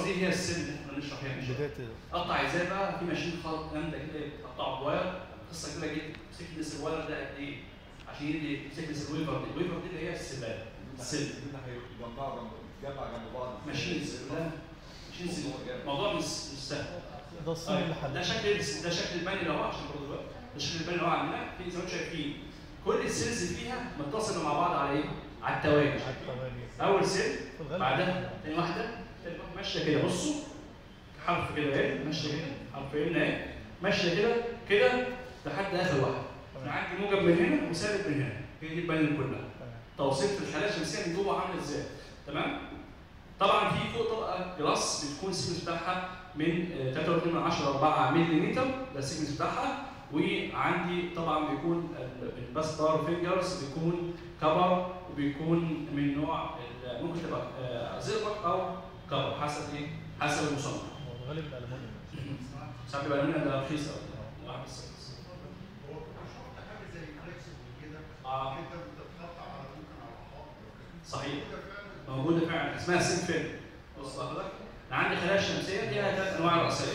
دي هي السن اللي احنا بنشرح فيها مش بدايه قطع ازاي بقى في ماشين خلط جامده كده تقطع بواير قصه كبيره جدا سكنس الواير ده قد ايه عشان يدي سكنس الويفر دي الويفر دي اللي هي السباب السن اللي هيجمعوا جنب جمع جنب بعض ماشينز كلها ماشينز الموضوع مش مش سهل ده الصين اللي حل ده شكل ده شكل البني اللي هو عشان برضه دلوقتي ده شكل البني اللي هو عندنا في زي ما انتم شايفين كل السيلز فيها متصله مع بعض على ايه؟ على التوالي اول سيل بعدها تاني واحده تاني واحدة ماشيه كده بصوا حرف كده ايه ماشيه كده حرفين اهي ماشيه كده كده لحد اخر واحده انا عندي موجب من هنا وثابت من هنا هي دي البني كلها توصيف الخلايا الشمسيه من جوه عامل ازاي تمام طبعا في فوق طبقه جلاس بتكون السيكنس بتاعها من آه، 3.2 من 10 4 ملم ده السيكنس بتاعها وعندي طبعا بيكون ال- الباس بار فينجرز بيكون كبر وبيكون من نوع ال- ممكن تبقى آه، زئبق او كبر حسب ايه؟ حسب المصنع هو غالب الالمونيوم ساعات بيبقى منها ده رخيص قوي واحد بس رخيص. هو مش شرط حاجه زي فليكسبل كده اه انت بتتحط على ممكن على حائط وكده. صحيح كده فعلا موجوده فعلا اسمها سين فيلم بص حضرتك انا عندي خلايا شمسيه ليها ثلاث انواع رئيسيه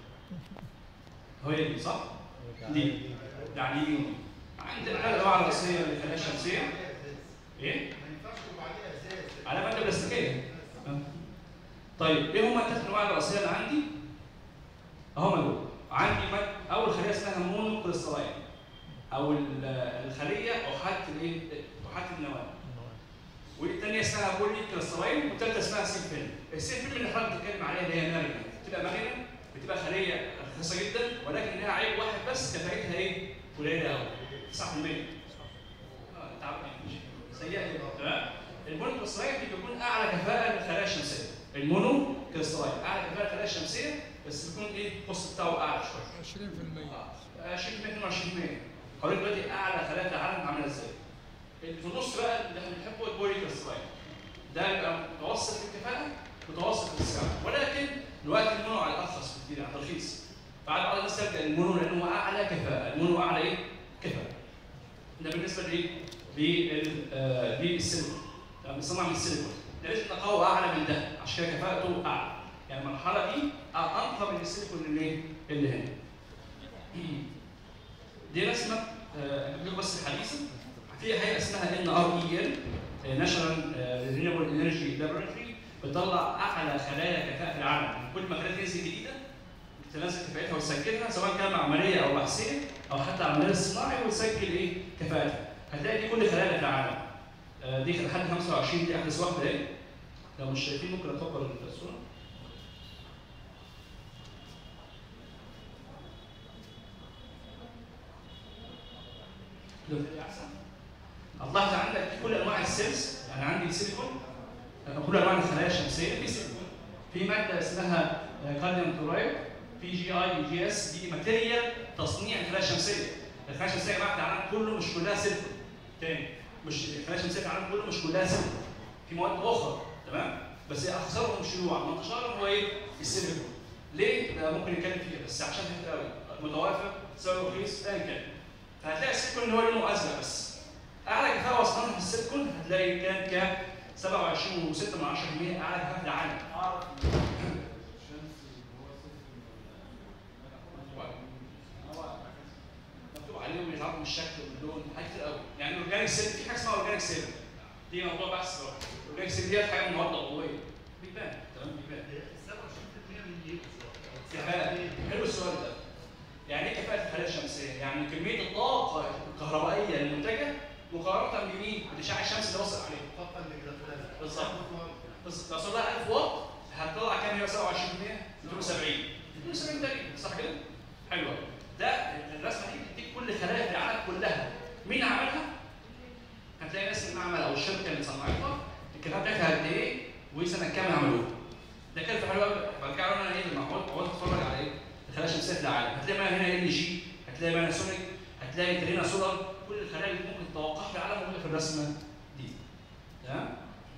هي دي صح؟ دي يعني دي عندنا ثلاث انواع رئيسيه للخلايا الشمسيه ايه؟ ما ينفعش يبقى عليها ازاز على ماده بلاستيكيه طيب ايه هما الثلاث انواع الرئيسيه اللي عندي؟ اهما دول عندي ماد... اول خليه اسمها مونو كريستالين او ال- الخليه احاده الايه؟ احاده النواه والثانيه اسمها بولي كريستالين والثالثه اسمها سيلفين السيلفين اللي حضرتك بتتكلم عليها اللي هي مارينا بتبقى مارينا بتبقى خليه رخيصه جدا ولكن لها عيب واحد بس كفاءتها ايه؟ قليله قوي 9% اه تعبان سيئه جدا تمام المونو كريستالين دي بيكون اعلى كفاءه للخلايا الشمسيه المونو كريستالين اعلى كفاءه للخلايا الشمسيه بس بيكون ايه الكوست بتاعه اعلى شويه 20% 20 22% حضرتك دلوقتي اعلى خلايا العالم عامله ازاي؟ اللي في النص بقى اللي احنا بنحبه البولي كريستالين ده يبقى متوسط في الكفاءه متوسط في السعر ولكن دلوقتي المونو على ارخص بكتير يعني رخيص بعد بعض الناس تلجا المونو لانه اعلى كفاءه المونو اعلى ايه؟ كفاءه ده بالنسبه لايه؟ لل- آه، للسيليكون يعني بيصنع من السيليكون ده لازم نقاوه اعلى من ده عشان كده كفاءته اعلى يعني المرحله دي انقى من السيليكون اللي إيه؟ اللي هنا دي رسمه آه، نقول بس حديثا في هيئه اسمها ان ار اي ال ناشونال رينيوبل انرجي لابوراتوري بتطلع اعلى خلايا كفاءه في العالم كل ما خلايا تنزل جديده تنزل كفاءتها وتسجلها سواء كان عمليه او بحثيه او حتى عمليه صناعي وتسجل ايه كفاءتها هتلاقي دي كل خلايا في العالم آه، دي لحد 25 دي احدث واحده ايه لو مش شايفين ممكن اكبر الصوره دلوقتي احسن هتلاحظ عندك في كل انواع السيلز يعني عندي سيليكون آه، كل انواع الخلايا الشمسيه في سيليكون في ماده اسمها كاليوم كلورايد في جي اي جي اس دي ماتيريال تصنيع الخلايا الشمسيه الخلايا الشمسيه يا جماعه في العالم كله مش كلها سيليكون تاني مش الخلايا الشمسيه في العالم كله مش كلها سيليكون في مواد اخرى تمام بس اخسرهم شيوعا وانتشارهم هو ايه؟ السيليكون ليه؟ ده ممكن نتكلم فيها بس عشان كتير قوي متوافر سعره رخيص ايا كان فهتلاقي السيليكون اللي هو لونه ازرق بس اعلى كفاءه وصلنا في السيليكون هتلاقي كان كام 27.6 من 10% اعلى كفاءه في العالم مكتوب عليهم بيتعرفوا من الشكل واللون حاجات كتير قوي يعني الاورجانيك سيل في حاجه اسمها اورجانيك سيل دي موضوع بحث بقى الاورجانيك سيل ديت حاجه من مواد عضويه بيبان تمام بيبان هي 27% من ايه بالظبط؟ كفاءة حلو السؤال ده يعني ايه كفاءة الخلايا الشمسية؟ يعني كمية الطاقة الكهربائية المنتجة مقارنة بمين؟ بالإشعاع الشمسي اللي وصل عليه الطاقه اللي كده فلان بالظبط. بس لو وصل لها 1000 واط هتطلع كام هي 27% 270 270 تقريبا صح كده؟ حلو أوي. ده الرسمة دي بتديك كل خلايا في العالم كلها مين عملها؟ هتلاقي ناس المعمل أو الشركة اللي صنعتها الكفاءة بتاعتها قد إيه وسنة كام عملوها ده كان في حلو قوي برجع له انا ايه لما اقعد اقعد اتفرج على ايه الخلايا الشمسيه في العالم هتلاقي بقى هنا ال جي هتلاقي باناسونيك هتلاقي ترينا سولار كل الخلايا اللي ممكن تتوقعها في العالم موجوده في الرسمه دي تمام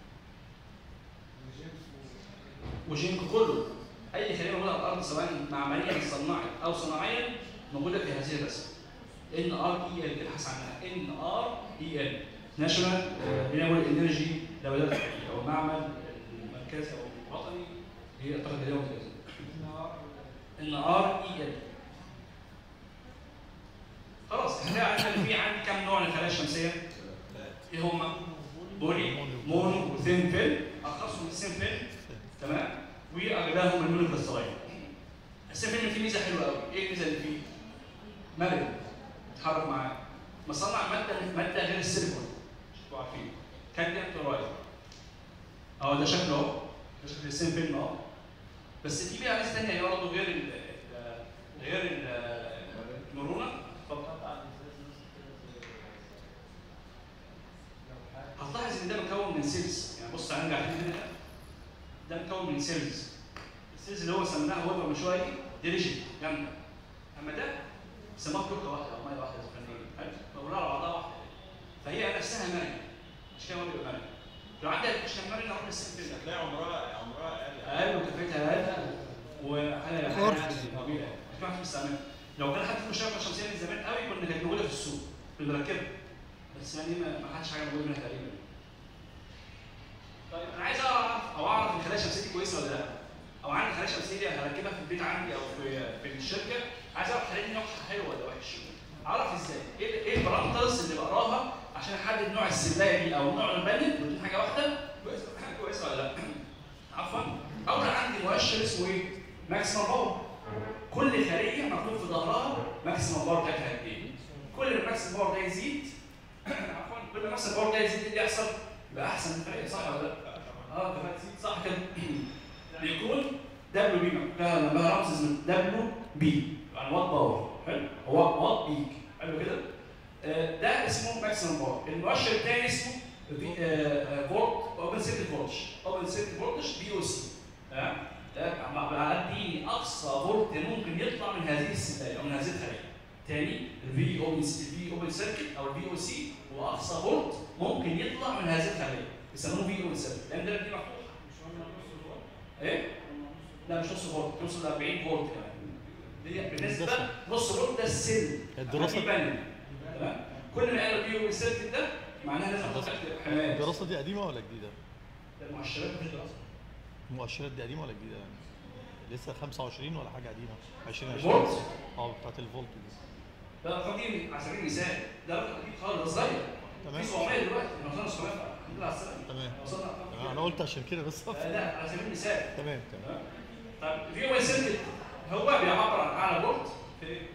وجينكو كله اي خليه موجوده على الارض سواء معمليا صنعت او صناعيا موجوده في هذه الرسمه ان ار اي ال ابحث عنها ان ار اي ال ناشونال رينيوبل انرجي لابوراتوري او معمل المركزي او الوطني هي اعتقد اليوم كده ان ار اي ال خلاص احنا عرفنا ان في عندي كام نوع من الخلايا الشمسيه ايه هما بولي مونو وثين فيل الخصهم الثين فيل تمام واغلاهم المونو كريستالين الثين فيل فيه ميزه حلوه قوي ايه الميزه اللي فيه؟ مرن يتحرك معاه مصنع ماده ماده غير السيليكون مش انتوا عارفين كادميوم كلورايد اهو ده شكله اهو ده شكل الثين فيل اهو بس في بقى ناس ثانيه برضه غير ال ال- غير ال- المرونه اتفضل هتلاحظ ان ده مكون من سيلز يعني بص هنرجع تاني هنا ده مكون من سيلز السيلز اللي هو سميناها هو من شويه دي ريجيد جامده اما ده سماها كوكه واحده او ميه واحده زي بقولها على بعضها واحده فهي نفسها مرنه مش كده هو بيبقى مرنه لو عندك عشان مرنه اروح للسيلز ده هتلاقي عمرها عمرها اقل اقل وكفايتها اقل وحاجه كورس. حاجه طويله مش عارف تستعملها لو كان حد في المشاركه الشمسيه من زمان قوي كنا كانت موجوده في السوق بنركبها بس يعني ما ما حدش حاجه موجوده منها تقريبا طيب انا عايز اعرف او اعرف الخلايا الشمسيه دي كويسه ولا لا او عندي خلايا شمسيه دي هركبها في البيت عندي او في في الشركه عايز اعرف الخلايا دي نوعها حلو ولا وحش اعرف ازاي ايه ايه البارامترز اللي بقراها عشان احدد نوع السلايه دي او نوع البانل ودي حاجه واحده كويسه حاجه كويسه ولا لا عفوا اول عندي مؤشر اسمه ايه ماكسيمم باور كل خليه مكتوب في ظهرها ماكسيمم باور بتاعتها قد ايه كل ما الماكسيمم باور ده يزيد عفوا كل ما الماكسيمم باور ده يزيد ايه اللي يحصل يبقى احسن من الفريق صح ولا لا اه كفاءه تزيد صح كده بيكون دبليو بي ده لما رمز اسمه دبليو بي يعني وات باور حلو هو وات بيك حلو كده آه، ده اسمه ماكسيمم باور المؤشر الثاني اسمه فولت اوبن سيركت فولتج اوبن سيركت فولتج بي او سي تمام ده مع- بعدي اقصى فولت ممكن يطلع من هذه السلاله او من هذه الخليه تاني الفي اوبن الفي اوبن سيركت او الفي او سي هو اقصى فولت ممكن يطلع من هذه الخليه بيسموه في اوبن سيركت لان ده دي مفتوحه ايه؟ لا مش نص فولت توصل ل 40 فولت كمان دي بالنسبه نص فولت ده السن الدراسة- دي بانل تمام كل ما قالوا بي اوبن سيركت ده معناها لازم احط حمايه الدراسة دي قديمة ولا جديدة؟ ده المؤشرات مش دراسه المؤشرات دي قديمة ولا جديدة يعني؟ لسه 25 ولا حاجة قديمة؟ 20 الفولت؟ 20 اه بتاعت الفولت دي ده رقم دي على سبيل المثال ده رقم قديم خالص ده صغير تمام. في 700 دلوقتي احنا وصلنا 700 الحمد لله على السلامه تمام وصلنا أرقام تمام كتير. انا قلت عشان كده بس آه، لا على سبيل المثال تمام تمام تمام طيب في اوبن سيركت هو بيعبر عن اعلى فولت في طيب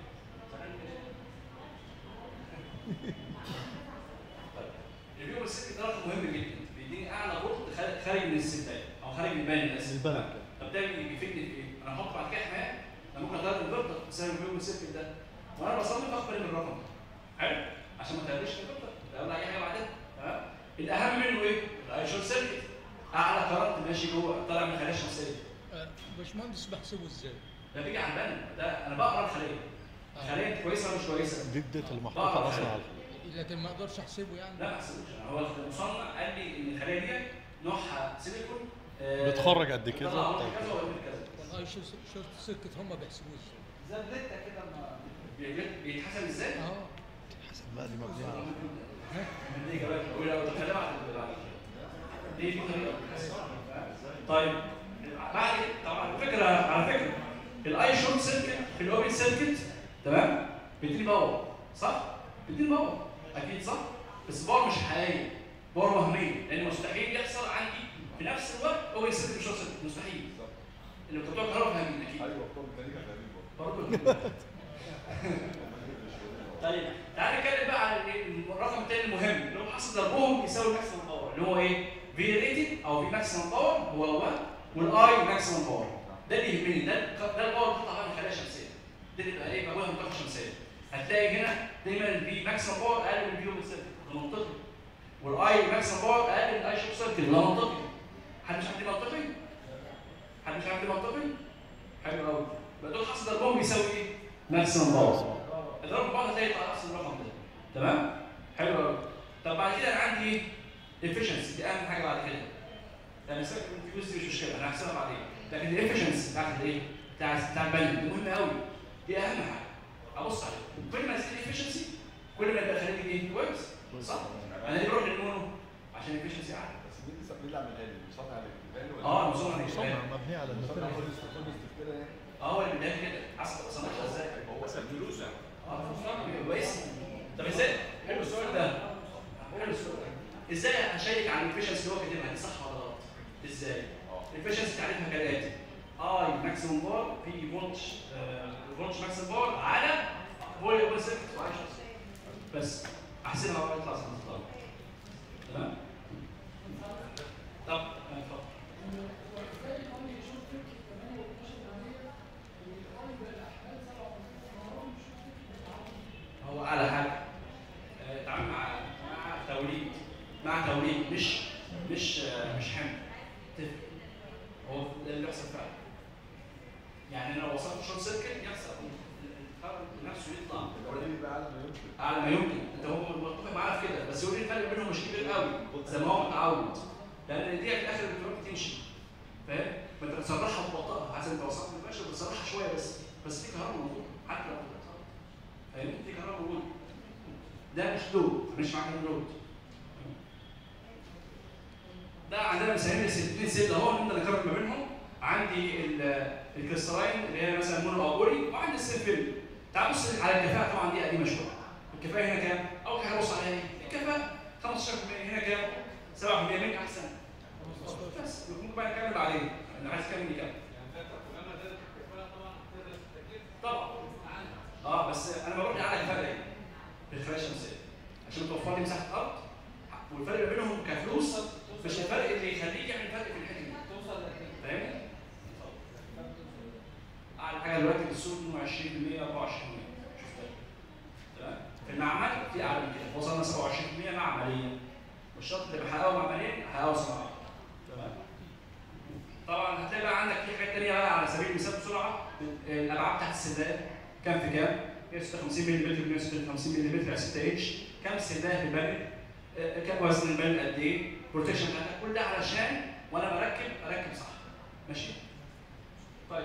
الفي اوبن سيركت ده رقم مهم جدا بيديني اعلى فولت خارج- خارج من السلتايه او خارج من البانل اسف البلد طب ده بيفيدني في ايه؟ انا هحط بعد كده حمايه انا ممكن اغير الفلتر بسبب الفيو سيركت ده وانا بصمم اخبر من الرقم ده حلو عشان ما تغيرش الفلتر ده ولا اي حاجه بعدها تمام الاهم منه ايه؟ الايشور سيركت اعلى كرنت ماشي جوه طالع من الخلايا الشمسيه آه، باشمهندس بحسبه ازاي؟ ده بيجي على البانل ده انا بقرا الخليه الخليه كويسه ولا مش كويسه؟ دي الداتا اللي محطوطة اصلا على لكن ما اقدرش احسبه يعني لا ما احسبوش هو المصنع قال لي ان الخليه دي نوعها سيليكون آه، بتخرج قد كده؟ بتطلع طيب. كذا ولا كذا والله شو شورت سيركت هم بيحسبوه ازاي؟ زي بليتة كده ما بيجي- بيتحسب ازاي؟ اه حسب بقى دي مبنية على دي إجابات ولو تخلى بعد بعد دي دي طريقة طيب بعد طبعا على فكرة على فكرة الاي شورت سيركت في الاوبن سيركت تمام بيديني باور صح؟ بيديني باور اكيد صح؟ بس باور مش حقيقية باور وهمية لان مستحيل يحصل عندي في نفس الوقت اوبن سيركت وشورت سيركت مستحيل اللي بتوع الكهرباء فاهمين اكيد ايوه بتوع الميكانيكا فاهمين برضه برضه طيب تعالى نتكلم بقى على الايه؟ الرقم الثاني المهم اللي هو حصل ضربهم يساوي ماكسيمم باور اللي هو ايه؟ في ريتد او في ماكسيمم باور هو 1 والاي ماكسيمم باور ده اللي يهمني ده ده الباور بتطلع بقى من الخلايا الشمسيه ده اللي بقى ايه بقولها من الطاقه الشمسيه هتلاقي هنا دايما الفي ماكسيمم باور اقل من الفي اوبن سيركت ده منطقي والاي ماكسيمم باور اقل من الاي شوب سيركت ده منطقي حد مش عارف دي منطقي؟ حد مش عارف دي منطقي؟ حلو قوي يبقى دول حصل ضربهم يساوي ايه؟ ماكسيمم باور اضرب بعض هتلاقي يطلع نفس الرقم ده تمام حلو قوي طب بعد كده انا عندي ايه efficiency دي اهم حاجه بعد كده يعني سيبك من الفلوس دي مش مشكله انا هحسبها بعدين لكن الافشنسي بتاعت الايه بتاع بتاع البنك دي مهمه قوي دي اهم حاجه ابص عليها كل ما تزيد الافشنسي كل ما يبقى خليك ايه كويس صح انا ليه بروح للمونو عشان الافشنسي اعلى بس مين اللي مين اللي عملها لي؟ مصنع الفاليو اه المنظومه دي مصنع مبني على الماتيريال اه هو اللي بدايه كده حسب صنعتها ازاي هو ساب فلوس يعني اه كويس طب ازاي حلو السؤال ده حلو السؤال ده ازاي هشيك على الافشنسي اللي هو كاتبها دي صح ولا غلط ازاي الافشنسي تعريفها كالاتي اي ماكسيموم بار في فولتش فولتش ماكسيموم بار على فولي اوبن سيركت بس احسبها بقى يطلع صح تمام طب آه، اتفضل هو على حاجه آه، اتعامل مع مع توليد مع توليد مش مش آه، مش حمل تفرق هو ده اللي بيحصل فعلا يعني انا لو وصلت شورت سيركت يحصل الكارنت نفسه يطلع التوليد بقى على ما يمكن اعلى ما يمكن انت هو متفق معايا في كده بس يقول لي الفرق بينهم مش كبير قوي زي ما هو متعود لان دي في الاخر الالكترونيك تمشي فاهم؟ ما انت بتصرحها ببطئها حسب انت وصلت للباشا بتصرحها شويه بس بس في كهرباء موجوده حتى لو بتتصرف. فاهم؟ في كهرباء موجوده ده مش لود مش معنى لود ده عندنا بنسميه الاثنين سيل اهو نقدر نقارن ما بينهم عندي ال- الكريستالين اللي هي مثلا مونو او بولي وعندي السيلفيل تعال بص على الكفاءه طبعا دي قديمه شويه الكفاءه هنا كام؟ اول حاجه بص عليها ايه؟ الكفاءه 15% هنا كام؟ 7% مين احسن؟ بس ممكن بقى نكمل بعدين انا عايز اكمل كام؟ طبعا اه بس انا بروح على الفرق ايه؟ في الخلايا الشمسيه عشان توفر لي مساحه ارض والفرق ما بينهم كفلوس مش الفرق اللي يخليك يعمل فرق في الحته دي فاهمني؟ اعلى حاجه دلوقتي في السوق 22% 24% شفتها تمام في المعمل في اعلى من كده وصلنا 27% معمليا والشرط اللي بحققه معمليا هحققه صناعي تمام طبعا هتلاقي بقى عندك في حاجات تانيه بقى على سبيل المثال بسرعه الابعاد بتاعت السداد كام في كام؟ 156 ملم في 156 ملم على 6 اتش كام سداد في البانل آه، كام وزن البانل قد ايه؟ بروتكشن بتاعتك كل ده علشان وانا بركب اركب صح ماشي؟ طيب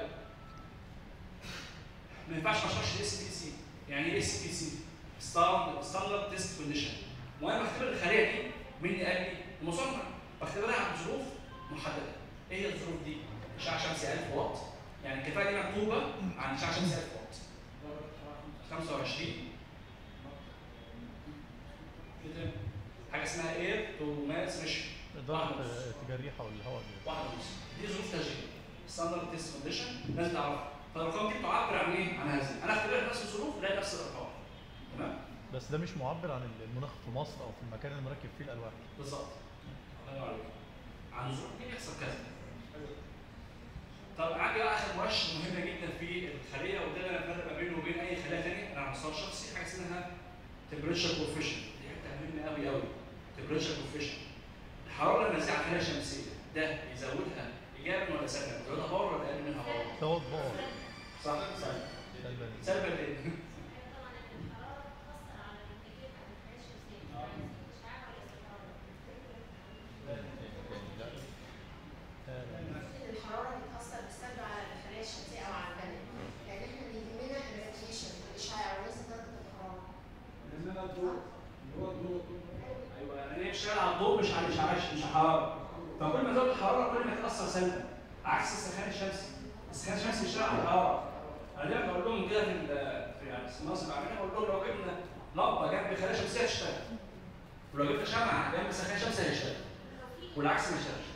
ما ينفعش ما اشرحش الاس تي سي يعني ايه اس تي سي؟ ستاندرد تيست كونديشن وانا بختبر الخليه دي مين اللي قال لي؟ المصنع بختبرها عن ظروف محدده ايه هي الظروف دي؟ اشعه شمسي 1000 واط يعني الكفاءه دي مكتوبه عن اشعه شمسي 1000 واط 25 كده حاجه اسمها اير تو ماس ريشيو إدارة تجريحة والهواء واحده ونص دي ظروف تشغيل ستاندرد تيست كونديشن لازم تعرفها فالارقام دي تعبر عن ايه؟ عن هذه انا اختبرت نفس الظروف الاقي نفس الارقام تمام؟ بس ده مش معبر عن المناخ في مصر أو في المكان اللي مركب فيه الألواح بالظبط الله ينور عليك عن الظروف دي بيحصل كذا طب عندي بقى اخر مؤشر مهمه جدا في الخليه وده اللي انا بفرق ما بينه وبين اي خليه ثانيه انا على المستوى الشخصي حاجه اسمها تمبريتشر كوفيشن دي حته مهمه قوي قوي تمبريتشر كوفيشن الحراره النازله على الخلايا الشمسيه ده يزودها ايجابا ولا سلبا؟ يزودها باور ولا اقل منها باور؟ ثواب باور صح صح سلبا سلبا ليه؟ الحراره بتاثر بالسلب على الخلايا الشمسيه او على البدن يعني احنا اللي يهمنا الراديشن الاشعاع وليس درجه الحراره ايوه يعني هي بتشتغل على الضوء مش على الاشعاع مش حراره فكل ما زود الحراره كل ما تاثر سلبا عكس السخان الشمسي السخان الشمسي بيشتغل على الحراره انا دايما بقول لهم كده في ال- في يعني في النص بعملها بقول لهم لو جبنا لمبه جنب خلايا شمسيه هتشتغل ولو جبنا شمعه جنب سخان شمسي هيشتغل والعكس ما يشتغلش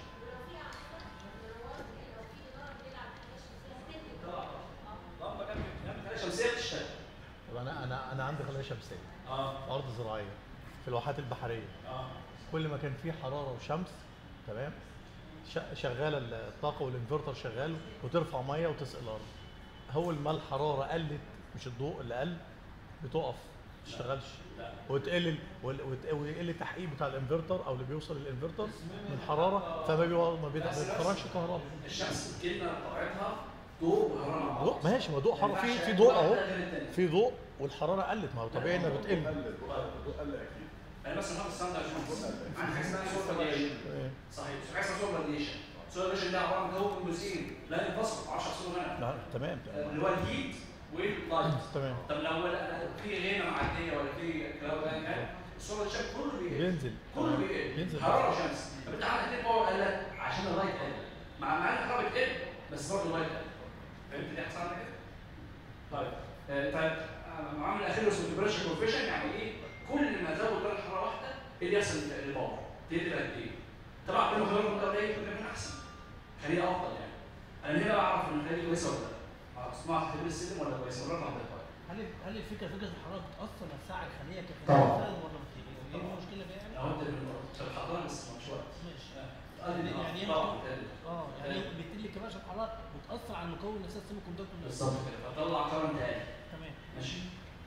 لمبه جنب جنب خلايا شمسيه بتشتغل طب أنا أنا أنا عندي خلايا شمسية اه في أرض زراعية في الواحات البحرية اه كل ما كان فيه حرارة وشمس تمام ش- شغالة الطاقة والانفرتر شغال وترفع مية وتسقي الأرض أول ما الحرارة قلت مش الضوء اللي قل بتقف ما تشتغلش لا وتقل وال- وت- ويقل التحقيق بتاع الانفرتر او اللي بيوصل للانفرتر من حراره فما بيو- ما بيت- ما بيتخرجش كهرباء الشمس بتجيلنا بطبيعتها ضوء وحراره مع بعض ضوء ماشي ما ضوء حراره ما في ينفعش في يعني ضوء واحدة اهو غير التانية. في ضوء والحراره قلت ما هو طبيعي انها بتقل قل قل اكيد يعني مثلا هذا الستاندرد عشان عندي حاجه اسمها سولار راديشن إيه. صحيح حاجه اسمها سولار راديشن سولار راديشن ده عباره عن جو من جزئين لا ينفصل 10 سولار هنا لا تمام اللي هو الهيت واللايت تمام طب لو في غيمه معديه ولا في كلاود ايا كان السولار راديشن كله بيقل بينزل كله بيقل بينزل حراره وشمس طب انت عندك ليه باور قلت عشان اللايت قل مع مع ان الحراره بتقل بس برضه الميه بتقل فهمت دي احسن كده؟ طيب آه، طيب آه، العامل الاخير اسمه التمبريتشر كوفيشن يعني ايه؟ كل ما زود درجه حراره واحده ايه اللي يحصل للباور؟ تقل قد ايه؟ طبعا كل ما غير المقدار ده يكون احسن خليها افضل يعني انا من هنا اعرف ان الخليه كويسه ولا لا؟ آه، اسمها تحليل السلم ولا كويسه ولا لا هل هل الفكره فكره الحراره بتاثر نفسها على الخليه كخليه طبعا. فعلا ولا ما بتيجي؟ ايه المشكله فيها يعني؟ لو انت عشان الحضاره بس مش وقت ماشي قال لي يعني اه طبعا بتقل. اه يعني بالتالي كمان عشان الحراره بتاثر على المكون نفسه السيمي كوندكتور نفسه بالظبط كده فطلع قرن تاني تمام ماشي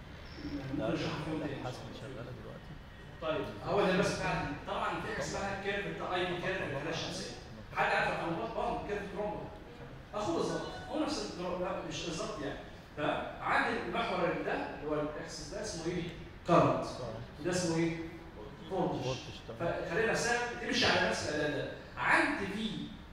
ده ممكن نشرح فيهم تاني. الحاسب اللي شغاله دلوقتي طيب هو ده بس بتاع طبعا في حاجه اسمها كيرف بتاع اي بي كيرف في الخلايا الشمسيه حد عارف الكرومبات برضه كيرف كرومبا اخوه بالظبط هو نفس الدرو- لا مش بالظبط يعني فعندي المحور ده اللي هو الاكسس ده اسمه ايه؟ كارنت ده اسمه ايه؟ فولتج فولتج تمام فالخليه نفسها بتمشي على نفس الاداء ده عندي في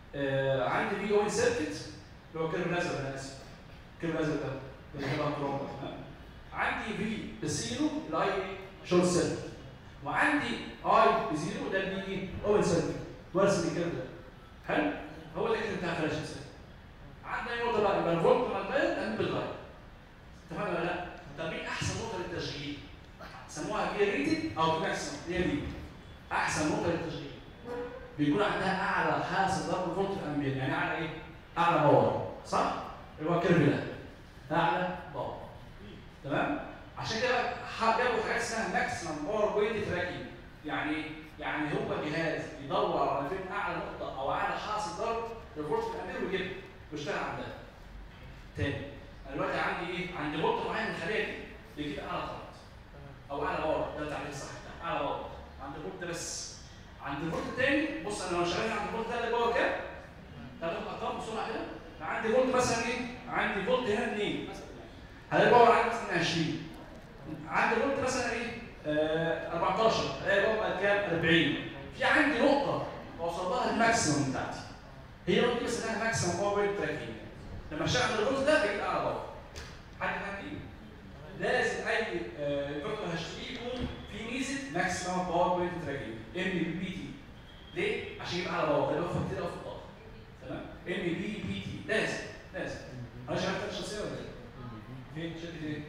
آه عندي في اوين سيركت اللي هو كيرف الازرق انا اسف كيرف الازرق ده اللي هو كرومبا تمام؟ عندي في بزيرو الاي شورت سيركت وعندي اي بزيرو ده اللي ايه اوين سيركت وارسم الكيرف ده حلو هو ده الكيرف بتاع الخلايا الشمسيه عندنا أي نقطه بقى يبقى الفولت متغير الامن بيتغير اتفقنا ولا لا؟ طب مين احسن نقطه للتشغيل؟ سموها كي ريتد او ماكسيمم هي دي احسن نقطه للتشغيل بيكون عندها اعلى حاسه ضرب فولت في الامبير يعني اعلى ايه؟ اعلى باور صح؟ اللي هو الكيرف ده اعلى باور تمام؟ عشان كده ح- جابوا حاجات اسمها ماكسيمم باور بوينت تراكنج يعني إيه؟ يعني هو جهاز يدور على فين اعلى نقطه او اعلى حاصل ضرب للفولت في الامبير ويجيبها ويشتغل عندها تاني انا دلوقتي عندي ايه؟ عندي فولت معين من الخليه دي بيجيب اعلى ضغط او اعلى باور ده التعريف الصح بتاعه اعلى باور عند الفولت ده بس عند الفولت الثاني بص انا لو شغال عند الفولت ده اللي باور كام؟ ثلاث ارقام بسرعه كده عندي فولت مثلا ايه؟ عندي فولت هنا 2 مثلا هلاقي الباور عندي مثلا 20 عندي فولت مثلا ايه؟ آه 14 هلاقي الباور بقى كام؟ 40 في عندي نقطه اوصل لها الماكسيمم بتاعتي هي النقطه دي اسمها ماكسيمم باور بوينت تراكنج لما اشتغل عند الفولت ده بيجيب اعلى باور حد فاهم ايه؟ لازم اي فيرتوال هاشتري يكون في ميزه ماكسيمم باور بوينت تراكنج ام بي بي تي ليه؟ عشان يبقى على باور ده بيوفر كتير قوي في الطاقه تمام ام بي بي تي لازم لازم انا شغال في الشخصيه ولا ايه؟ فين شركه ايه؟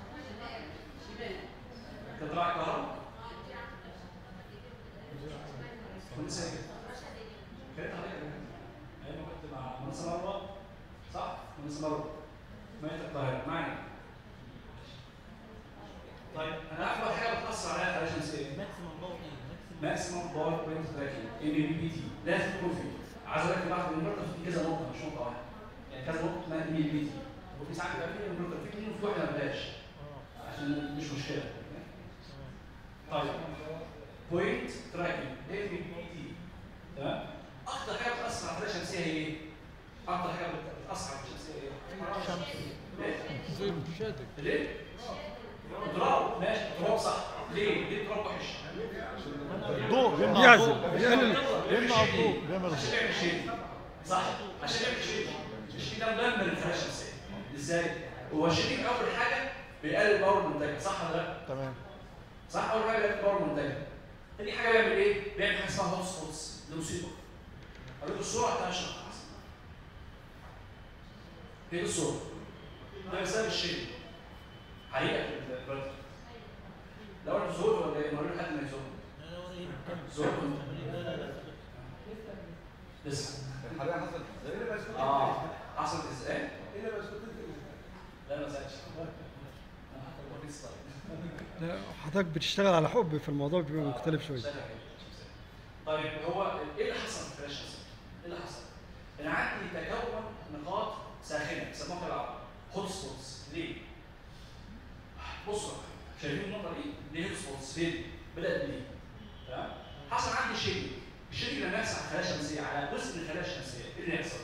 انت طلع كهرباء؟ كنت ساكت كانت عليك ايام ما كنت مع مهندس مروه صح؟ مهندس مروه ميت القاهره معي طيب انا اكبر حاجه بتاثر عليها الخلايا الشمسيه ماكسيمم باور ايه؟ ماكسيمم ماكسيمم باور بوينت تراكنج ام بي بي تي لازم تكون فيه عايز اقول لك بعد النهارده في كذا نقطه مش نقطه واحده يعني كذا نقطه اسمها ام بي بي تي وفي ساعات بيبقى في نقطه في اثنين وفي واحده ما بلاش اه عشان مش مشكله تمام طيب بوينت تراكنج ام بي بي تي تمام اكتر حاجه بتاثر على الخلايا الشمسيه هي ايه؟ اكتر حاجه بتاثر على الشمسيه هي ايه؟ الشمس ليه؟ زي شادك ليه؟ تراب ماشي تراب صح ليه؟ ليه التراب وحش؟ الضوء بيمنع يعزل. الضوء يقلل. بيمنع الضوء بيعمل عشان الضوء يعمل شيء صح عشان يعمل شيء الشيء ده مدمر الخلايا الشمسيه ازاي؟ هو الشيء اول حاجه بيقلل باور المنتجه صح ولا لا؟ تمام صح اول حاجه بيقلل باور المنتجه تاني حاجه بيعمل ايه؟ بيعمل حاجه اسمها هوت سبوتس دي مصيبه اوريكم الصوره بتاع الشرح احسن هي دي الصوره ده بسبب الشيء حقيقه في البلد لو انت زهقت ولا ايه؟ نوري حد ما يزهق لا لا ولا ايه؟ كمل. زهقت لا لا لا لسه الحريقه حصلت ازاي؟ ايه اللي مسكوت اه حصلت ازاي؟ ايه اللي مسكوت لا ما سالتش انا حتى بوريك سلايد لا حضرتك بتشتغل على حب في الموضوع بيبقى مختلف شويه طيب هو ايه اللي حصل في الفلاش الشمسيه؟ ايه اللي حصل؟ انا عندي تكون نقاط ساخنه بيسموها كده هوت سبوتس ليه؟ بصوا شايفين النقطه دي؟ دي هوت سبوتس فين؟ بدات ليه؟ تمام؟ حصل عندي شيء الشيء لما يحصل على الخلايا الشمسيه على جزء من الخلايا الشمسيه ايه اللي يحصل؟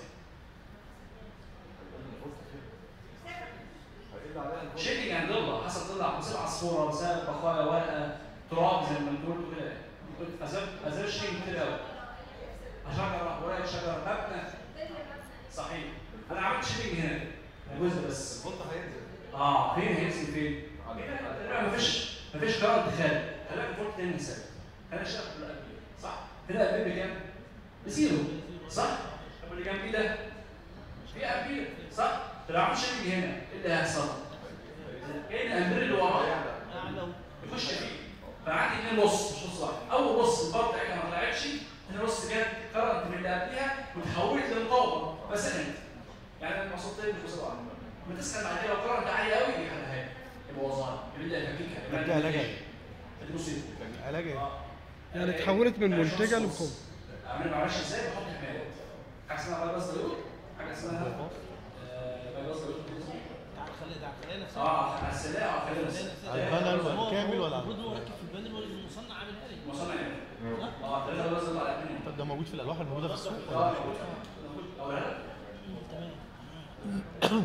هيقل عليها الفرصة. شيء يعني ضلة حصل ضلة بسبب عصفورة بسبب بقايا ورقة تراب زي ما انتوا قلتوا كده أسباب أسباب شيء كتير قوي شجرة ورقة شجرة مبنى صحيح أنا عملت شيء هنا جزء بس الفولت هينزل اه فين هيرسم فين؟ هنا مفيش مفيش قرار دخال خلينا الفولت تاني ثابت خلينا نشتغل في القلب صح؟ هنا القلب بكام؟ بزيرو صح؟ طب واللي جنبيه ده في امبير صح؟ لو عملت شيفنج هنا ايه اللي هيحصل؟ كان الامبير اللي وراه اعلى يخش فيه فعندي اثنين نص مش نص واحد اول نص البار بتاعتها ما طلعتش ثاني نص جت كرنت من اللي قبلها وتحولت لمقاومه فسخنت يعني انا وصلت بسرعه لما تسخن بعد كده لو كرنت عالي قوي يحرقها يبقى وظائف يبدا يفككها يبقى علاجها ايه؟ دي مصيبه علاج ايه؟ اه يعني اتحولت من منتجة لمقاومة. اعمل ما عملش ازاي بحط حمايات حاجه اسمها بايباس دايود حاجه اسمها آه، بايباس دايود على الخليه ده على الخليه نفسها اه على السلاح وعلى الخليه على البانل ولا كامل ولا المفروض هو على- راكب في البانل ولا المصنع عاملها لي مصنع يعني صح؟ اه ثلاثه بايباس دايود على اثنين طب ده موجود في الالواح الموجوده في السوق اه ولا موجود. او لا تمام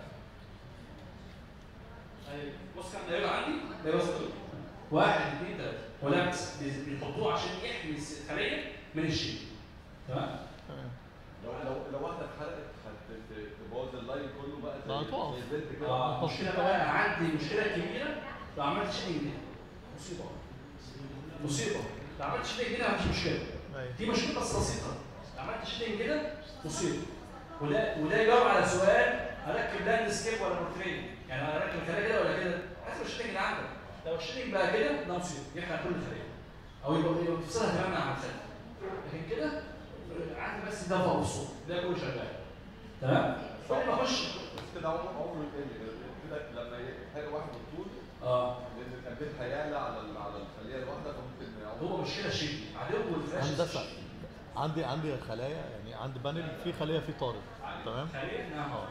أيوة. بص كام دايره عندي دايره صغيره واحد اثنين ثلاثه ولا بس بيحطوه عشان يحمي الخليه من الشيء تمام تمام لو لو لو واحده اتحرقت هت- ت- تبوظ اللاين كله بقى لا، زي هتقف. زي البنت كده اه مشكله بقى عندي مشكله كبيره لو عملت شيء جديد مصيبه مصيبه لو عملت شيء جديد مفيش مشكله ايوه دي مشكله بس بسيطه لو عملت شيء كده مصيبه وده وده يجاوب على سؤال اركب لاند سكيب ولا بورتريه يعني اركب الخليه كده ولا كده حسب الشيتنج اللي عندك لو الشيتنج بقى كده ده مصيبه يحرق كل الخليه او يبقى يبقى تفصلها تماما عن الخليه لكن كده عندي بس ده فوق الصوت ده كله شغال تمام كل ما اخش بس كده عمره عمره يقل كده كده لما يتحرق واحد بالطول اه لان الكامبين هيعلى على ال- على الخليه الواحده فممكن هو مشكله شيء عدو الفلاش هندسه عندي عندي خلايا يعني عندي بانل في خليه فيه طارد تمام خليه نعم اه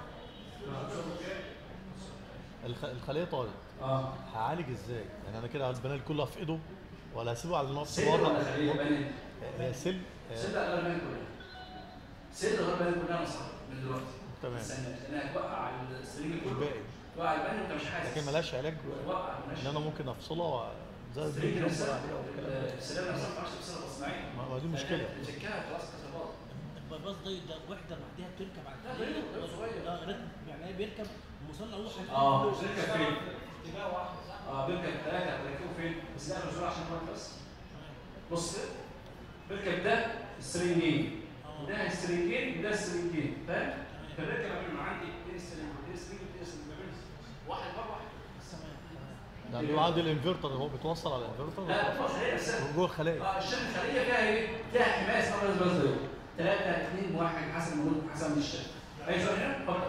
الخ... الخليه طارد اه هعالج ازاي؟ يعني انا كده البانل كله افقده ولا هسيبه على نفس سيل ولا خليه بني هي سل سيل غير بني كلها سيل غير بني كلها نصح من دلوقتي تمام استنى لانها توقع السرير كله الباقي توقع البني وانت مش حاسس لكن ملهاش علاج توقع ماشي ان انا ممكن افصلها و- زي السرير الفيديو نفسها ولا الكلام ده. السلام نفسها ما تعرفش تفصلها تصنيعيا ما ما دي مشكله تفكها خلاص كسر بعض البايباص ده ده وحده لوحدها بتركب على لا، الخليه غيره، غيره صغير. لا ركب يعني هي بيركب المصنع هو حاطط اه له- بيركب فين؟ اه بيركب ثلاثة بيركبوا فين؟ بس لا مش عشان واحد بس بص كده بيركب ده السرنجين وده السرنجين وده السرنجين فاهم؟ فبيركب ما بينهم عندي اثنين سرنج واثنين سرنج واثنين سرنج ما بينهم واحد بره واحد يعني بيبقى عندي الانفرتر هو بيتوصل على الانفرتر لا بص هي نفسها جوه الخلايا اه الشبكه الخليه فيها ايه؟ فيها حمايه اسمها راس باز دايود ثلاثة اثنين واحد حسب المولود حسب من الشبكه اي سؤال هنا؟ اتفضل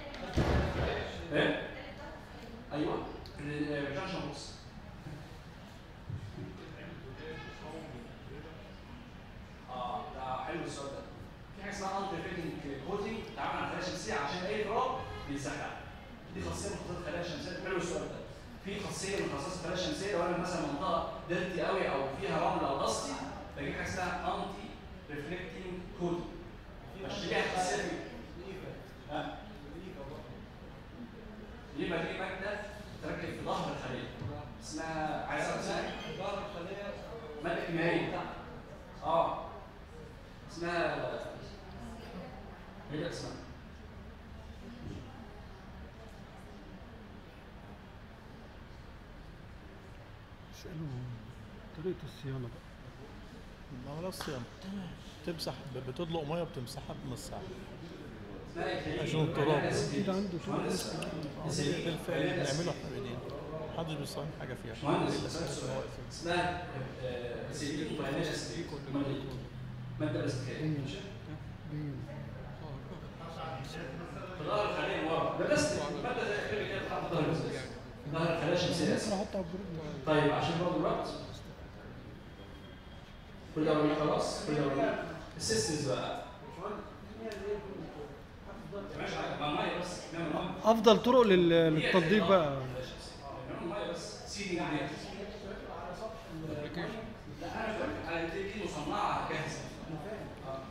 ايه؟ ايوه الجنشن بوكس اه ده حلو السؤال ده في حاجه اسمها انتي فيتنج كوتنج تعمل على الخلايا الشمسيه عشان اي تراب بيتزحلق دي خاصيه من خصائص الخلايا الشمسيه حلو السؤال ده في خاصيه من خصائص الخلايا الشمسيه لو انا مثلا منطقه ديرتي قوي او فيها رمل او دستي بجيب حاجه اسمها انتي ريفلكتنج كوتنج بشتريها خاصيه فيه ها ليه ما دي ماده تركب في ظهر الخليه اسمها عايز أعرف اسمها إيه؟ ظهر الخليه ماده كيميائيه اه اسمها ايه ده اسمها اسألوا طريقة الصيانة بقى ما هو الصيانه تمسح ب- بتطلق ميه بتمسحها بمساحه اسمها إيه؟ عشان التراب. أكيد عنده شغل مهندس. بالفعل بنعمله احنا بايدينا محدش بيصين حاجه فيها مهندس إلا بسألك بس. سؤال. اسمها آه، سيليكون فاينانس ماده بلاستيكيه ماشي؟ بين في ظهر الخليه من ورا ده بلاستيك ماده زي الخليه كده بتتحط في ظهر البلاستيك ظهر الخليه الشمسيه ممكن آسف. أحطها على الجروب طيب عشان برضه الوقت كل ده وريني خلاص كل ده وريني السيستمز بقى ماشي مع ميه بس نعمل ميه أفضل طرق لل- للتنظيف بقى نعمل ميه بس سيدي عليها لا انا فاهم انا دي دي مصنعه جاهزه آه.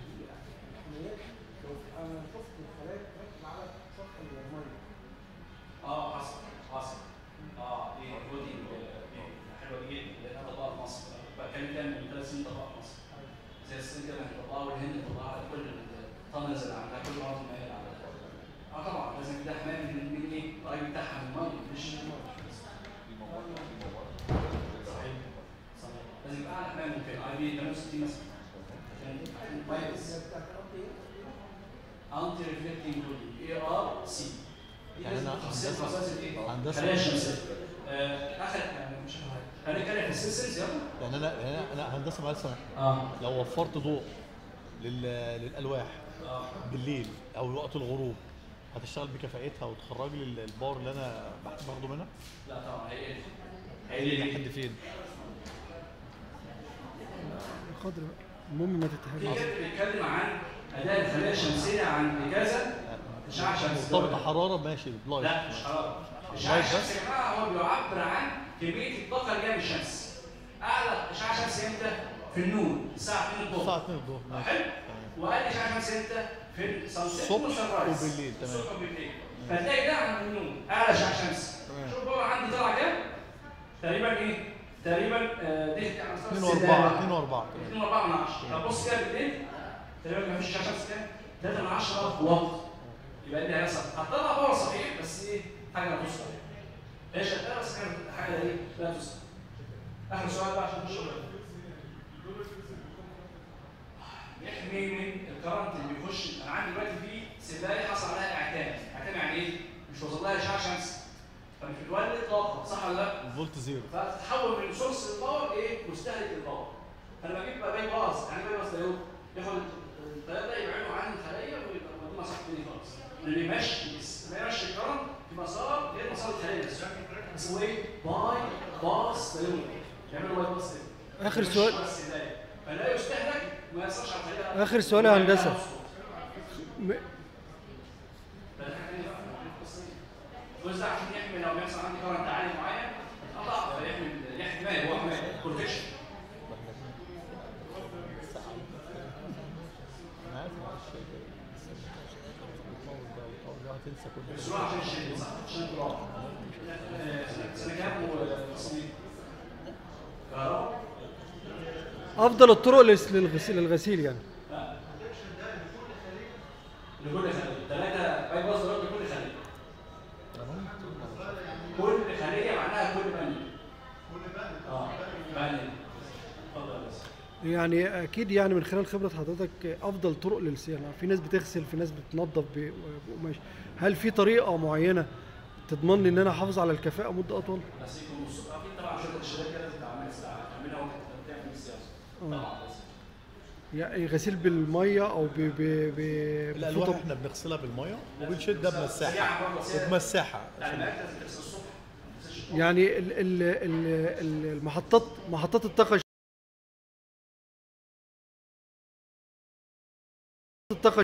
اه حصل حصل اه دي بروتين دي حلوه دي جدا لانها طبقه في مصر بتكلم كان من ثلاث سنين طبقه في مصر زي الصين كده احنا طبقها والهند طبقها على كل الطنز اللي عندها كل مناطق المائيه على اه طبعا لازم ده حمايه من من ايه؟ القريب بتاعها من الميه مش صحيح صحيح لازم يبقى اعلى حمايه ممكن اي بي 68 مثلا عشان الميه بس انتي ريفلكتنج بودي اي ار سي يعني أنا هندسة- هندسة- خلايا شمسيه آه، اخر يعني مش عارف. هنتكلم في السيستمز يلا يعني انا يعني أنا- انا هندسه مثلا اه لو وفرت ضوء لل... للالواح اه بالليل او وقت الغروب هتشتغل بكفاءتها وتخرج لي ال- الباور اللي انا بح- باخده منها لا طبعا هي ايه هي هي دي لحد فين قدر بقى المهم ما في تتهربش كاتب بيتكلم عن اداء الخلايا الشمسيه عند كذا اشعاع شمسي مرتبطه حراره ماشي بلايت لا مش حرام الاشعاع لايت بس؟ الشمسي يا جماعه هو بيعبر عن كميه الطاقه اللي جايه من الشمس اعلى اشعاع شمسي امتى؟ في النون الساعه 2 الظهر الساعه 2 الظهر آه، ماشي حلو تمام. واقل اشعاع شمسي امتى؟ في السانسيت الصبح والسنرايز. وبالليل، تمام. الصبح وبالليل فتلاقي ده عند النون اعلى اشعاع شمسي تمام. شوف بقى عندي طلع كام؟ تقريبا ايه؟ تقريبا آه، دي على مستوى 2 السداد و4 بقى. 2 و4 2 و4 من 10 طب بص كده بالليل تقريبا ما فيش اشعه شمس كام 3 من 10 واط يبقى اللي هيحصل هتطلع باور صحيح بس ايه حاجه لا تذكر هي شغاله بس حاجه حاجه ايه لا تذكر اخر سؤال بقى عشان نخش يحمي من الكرنت اللي بيخش انا عندي دلوقتي في سباله حصل عليها اعتام اعتام يعني ايه مش واصل لها اشعاع شمسي فمش بتولد طاقه صح ولا لا الفولت زيرو فتتحول من سورس الباور ايه مستهلك الباور فانا بجيب بقى باي باس يعني باي باس ده ياخد ياخد التيار ده يبعده عن الخليه ويبقى موديه مسار تاني خالص اللي بيمشي ما يمشي الكرنت في مسار غير مسار الخليه بس اسمه ايه؟ باي باس دايون يعملوا باي باس كده آخر يمشي سؤال. بس ده. فلا يستهلك ما يأثرش على الخليه آخر سؤال يا هندسة. م- الجزء ده عشان يحمي لو بيحصل عندي كرنت عالي معين قطع فيحمي يحمي مالي هو حمايه بروتكشن انا عارف معلش هتنسى كل بس هو عشان الشيء صح عشان التراب آه، سنه كام وسنين كهرباء افضل الطرق للس- للغسيل للغسيل يعني لكل خليه ثلاثه باي باس ضرب لكل خليه كل خليه معناها كل بني كل بني اه بني اتفضل يا باشا يعني اكيد يعني من خلال خبره حضرتك افضل طرق للصيانه في ناس بتغسل في ناس بتنظف ب- بقماش هل في طريقه معينه تضمن لي ان انا احافظ على الكفاءه مده اطول بس يكون نص اكيد طبعا شغل الشباب كده لازم تعملها تعملها وانت بتعمل السياسه طبعا بس يعني غسيل بالميه او ب ب ب الالواح بفوطة- احنا بنغسلها بالميه وبنشدها بمساحه سريعة برضه، سريعة. وبمساحه يعني عشان الماء لازم تغسل الصبح ما تغسلش الظهر. يعني ال ال ال المحطات محطات الطاقه الطاقه